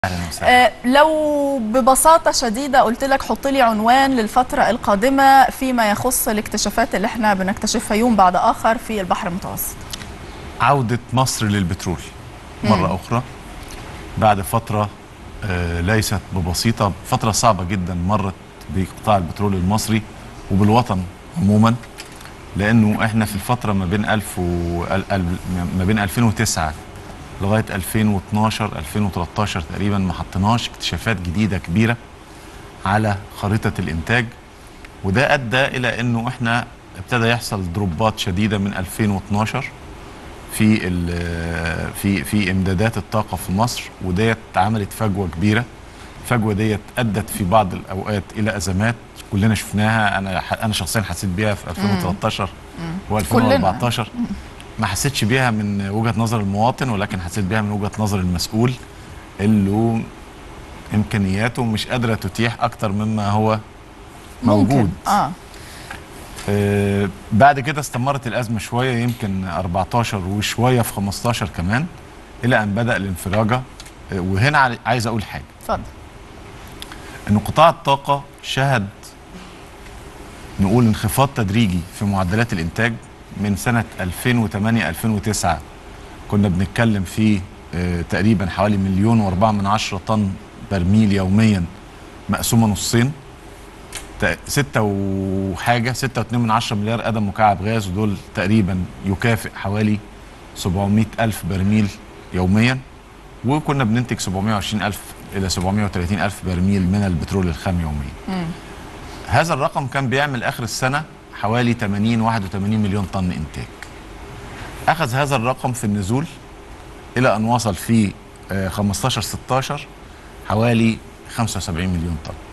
اهلا وسهلا آه، لو ببساطة شديدة قلت لك حط لي عنوان للفترة القادمة فيما يخص الاكتشافات اللي احنا بنكتشفها يوم بعد آخر في البحر المتوسط عودة مصر للبترول مرة أخرى بعد فترة آه، ليست ببسيطة فترة صعبة جدا مرت بقطاع البترول المصري وبالوطن عموما لأنه احنا في الفترة ما بين 1000 و ال- ال- ما بين 2009 لغاية 2012 2013 تقريبا ما حطيناش اكتشافات جديدة كبيرة على خريطة الإنتاج وده أدى إلى أنه احنا ابتدى يحصل دروبات شديدة من 2012 في ال- في في امدادات الطاقه في مصر وديت عملت فجوه كبيره الفجوه ديت ادت في بعض الاوقات الى ازمات كلنا شفناها انا ح- انا شخصيا حسيت بيها في 2013 و2014 ما حسيتش بيها من وجهه نظر المواطن ولكن حسيت بيها من وجهه نظر المسؤول اللي هو امكانياته مش قادره تتيح اكتر مما هو موجود ممكن. اه آه، بعد كده استمرت الأزمة شوية يمكن 14 وشوية في 15 كمان إلى أن بدأ الانفراجة آه، وهنا عاي- عايز أقول حاجة اتفضل إن قطاع الطاقة شهد نقول انخفاض تدريجي في معدلات الإنتاج من سنة 2008 2009 كنا بنتكلم في آه، تقريبا حوالي مليون وأربعة من عشرة طن برميل يوميا مقسومة نصين تق- ستة وحاجة ستة واتنين من عشرة مليار قدم مكعب غاز ودول تقريبا يكافئ حوالي 700 ألف برميل يوميا وكنا بننتج 720 ألف إلى 730 ألف برميل من البترول الخام يوميا هذا الرقم كان بيعمل آخر السنة حوالي 80 81 مليون طن إنتاج أخذ هذا الرقم في النزول إلى أن وصل في آه، 15 16 حوالي 75 مليون طن